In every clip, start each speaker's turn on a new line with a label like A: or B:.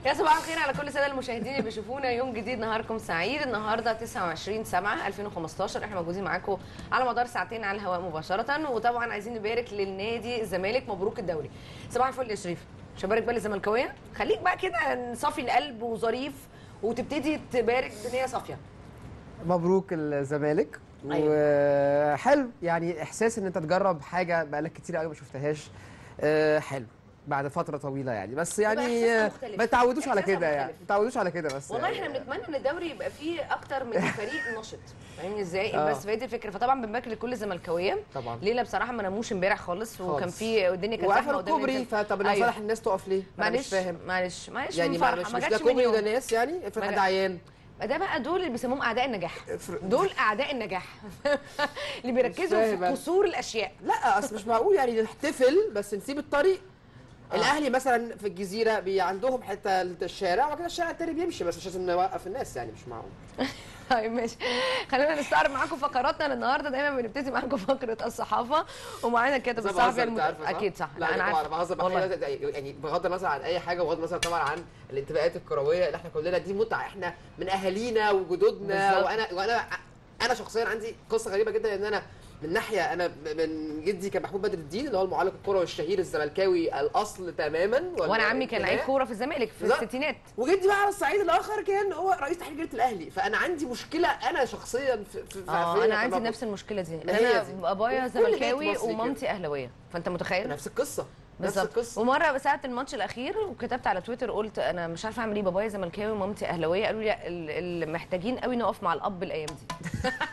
A: يا صباح الخير على كل الساده المشاهدين اللي بيشوفونا يوم جديد نهاركم سعيد النهارده 29 7 2015 احنا موجودين معاكم على مدار ساعتين على الهواء مباشره وطبعا عايزين نبارك للنادي الزمالك مبروك الدوري صباح الفل يا شريف مش هبارك بقى للزملكاويه خليك بقى كده صافي القلب وظريف وتبتدي تبارك بنيه صافيه
B: مبروك الزمالك
A: أيوة.
B: وحلو يعني احساس ان انت تجرب حاجه بقالك كتير قوي ما شفتهاش آه، حلو بعد فتره طويله يعني بس يعني
A: إحساسها
B: آه،
A: مختلف.
B: ما تعودوش على
A: إحساسها
B: كده يعني
A: مختلف.
B: ما تعودوش على كده بس
A: والله
B: يعني.
A: احنا بنتمنى ان الدوري يبقى فيه اكتر من فريق نشط فاهمني ازاي
B: آه.
A: بس فهي دي الفكره فطبعا بنبارك لكل الزملكاويه
B: طبعا
A: ليله بصراحه ما ناموش امبارح خالص وكان
B: خالص.
A: في الدنيا كانت زحمه
B: وقفلوا
A: قدام
B: الكوبري
A: الإنتاج.
B: فطب لو
A: أيوة.
B: صالح الناس تقف ليه؟ أنا مش
A: معلش
B: فاهم
A: معلش معلش
B: يعني
A: من
B: ما
A: فرحة،
B: مش
A: ما
B: مش
A: جاتش
B: ده
A: من
B: كوبري
A: يوم.
B: وده ناس يعني افرض
A: ما
B: حد
A: جا-
B: عيان
A: ده بقى دول اللي بيسموهم اعداء النجاح
B: افرض-
A: دول اعداء النجاح اللي بيركزوا في
B: فاهم.
A: قصور الاشياء
B: لا اصل مش معقول يعني نحتفل بس نسيب الطريق
A: آه.
B: الاهلي مثلا في الجزيره بي عندهم حته الشارع وكده الشارع التاني بيمشي بس مش لازم نوقف الناس يعني مش معقول
A: طيب ماشي خلينا نستعرض معاكم فقراتنا النهارده دايما بنبتدي معاكم فقره الصحافه ومعانا الكاتب
B: بس أنا
A: الصحفي
B: بهزر، أنت
A: المت...
B: عارفة صح؟
A: اكيد صح
B: لا انا
A: عارفة.
B: بهزر بقى
A: والله.
B: حاجة- يعني بغض النظر عن اي حاجه وبغض النظر طبعا عن الانتماءات الكرويه اللي احنا كلنا دي متعه احنا من اهالينا وجدودنا
A: بالظبط.
B: وانا وانا انا شخصيا عندي قصه غريبه جدا ان انا من ناحيه انا من جدي كان محمود بدر الدين اللي هو المعلق الكروي الشهير الزملكاوي الاصل تماما
A: وانا عمي كان لعيب كوره في الزمالك في
B: بالظبط.
A: الستينات
B: وجدي بقى على الصعيد الاخر كان هو رئيس تحرير جريده الاهلي فانا عندي مشكله انا شخصيا في في في
A: اه
B: في
A: انا عندي
B: التناقض.
A: نفس المشكله دي
B: ما هي
A: انا
B: دي.
A: بابايا
B: وكل بيت
A: زملكاوي
B: مصري كده.
A: ومامتي اهلاويه فانت متخيل
B: نفس القصه نفس
A: بالظبط
B: القصه
A: ومره ساعه الماتش الاخير وكتبت على تويتر قلت انا مش عارفه اعمل ايه بابايا زملكاوي ومامتي اهلاويه قالوا لي لا، ال- ال- محتاجين قوي نقف مع الاب الايام دي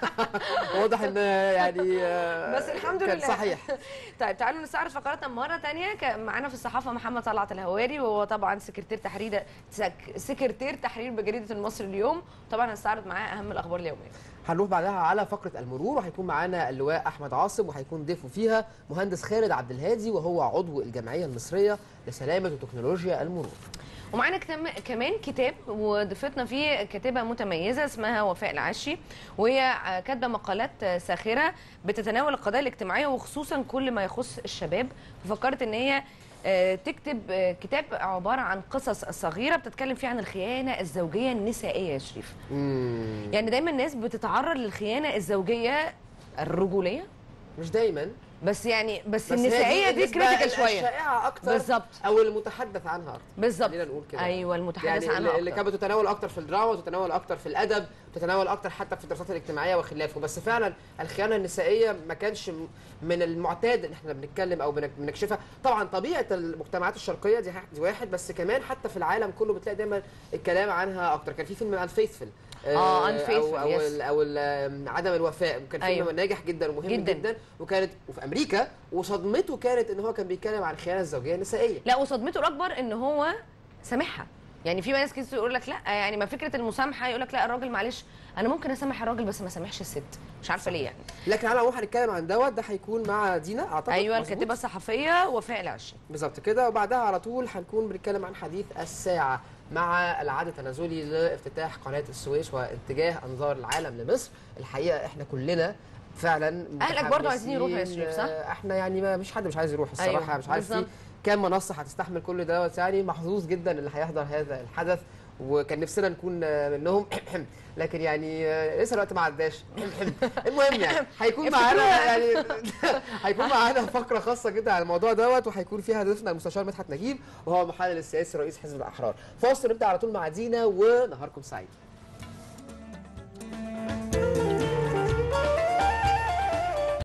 B: واضح ان يعني آه،
A: بس الحمد
B: كان
A: لله
B: صحيح
A: طيب تعالوا نستعرض فقراتنا مره تانية كان معانا في الصحافه محمد طلعت الهواري وهو طبعا سكرتير تحرير سك- سكرتير تحرير بجريده المصري اليوم طبعا هنستعرض معاه اهم الاخبار اليوميه
B: هنروح بعدها على فقره المرور وهيكون معانا اللواء احمد عاصم وهيكون ضيفه فيها مهندس خالد عبد الهادي وهو عضو الجمعيه المصريه لسلامه وتكنولوجيا المرور
A: ومعانا كتام- كمان كتاب وضيفتنا فيه كاتبه متميزه اسمها وفاء العشي وهي آه، كاتبه مقالات آه، ساخره بتتناول القضايا الاجتماعيه وخصوصا كل ما يخص الشباب ففكرت ان هي آه، تكتب آه، كتاب عباره عن قصص صغيره بتتكلم فيه عن الخيانه الزوجيه النسائيه يا شريف يعني دايما الناس بتتعرض للخيانه الزوجيه الرجوليه
B: مش دايما
A: بس يعني بس,
B: بس هي
A: النسائيه دي
B: النسبة
A: كريتيكال شويه
B: الشائعه اكتر
A: بالظبط.
B: او المتحدث عنها اكتر
A: بالظبط
B: خلينا نقول كده
A: ايوه المتحدث
B: يعني
A: عنها
B: اللي- اللي
A: أكتر.
B: كانت بتتناول اكتر في الدراما وتتناول اكتر في الادب تتناول اكتر حتى في الدراسات الاجتماعيه وخلافه بس فعلا الخيانه النسائيه ما كانش م- من المعتاد ان احنا بنتكلم او بنك- بنكشفها طبعا طبيعه المجتمعات الشرقيه دي ح- دي واحد بس كمان حتى في العالم كله بتلاقي دايما الكلام عنها اكتر كان في فيلم انفيثفل
A: آه،
B: او
A: Unfaithful،
B: او,
A: yes.
B: ال- أو ال- عدم الوفاء وكان فيلم
A: أيوة.
B: ناجح جدا ومهم
A: جداً.
B: جدا, جدا وكانت وفي امريكا وصدمته كانت ان هو كان بيتكلم عن الخيانه الزوجيه النسائيه
A: لا وصدمته الاكبر ان هو سامحها يعني في ناس كتير يقول لك لا يعني ما فكره المسامحه يقول لك لا الراجل معلش انا ممكن اسامح الراجل بس ما اسامحش الست مش عارفه ليه يعني
B: لكن على العموم هنتكلم عن دوت ده هيكون مع دينا اعتقد
A: ايوه
B: مظبوط؟
A: الكاتبه الصحفيه وفاء العشي
B: بالظبط كده وبعدها على طول هنكون بنتكلم عن حديث الساعة مع العد التنازلي لافتتاح قناة السويس واتجاه أنظار العالم لمصر الحقيقة احنا كلنا فعلا
A: أهلك برضو عايزين يروحوا يا شريف، صح؟
B: آه، احنا يعني ما مش حد مش عايز يروح الصراحة
A: أيوة،
B: مش عارف في
A: بالظبط.
B: كام منصة هتستحمل كل دوت يعني محظوظ جدا اللي هيحضر هذا الحدث وكان نفسنا نكون آه، منهم لكن يعني آه، لسه الوقت ما عداش المهم يعني هيكون معانا يعني هيكون معانا فقره خاصه جدا على الموضوع دوت وهيكون فيها ضيفنا المستشار مدحت نجيب وهو المحلل السياسي رئيس حزب الاحرار فاصل نبدا على طول مع دينا ونهاركم سعيد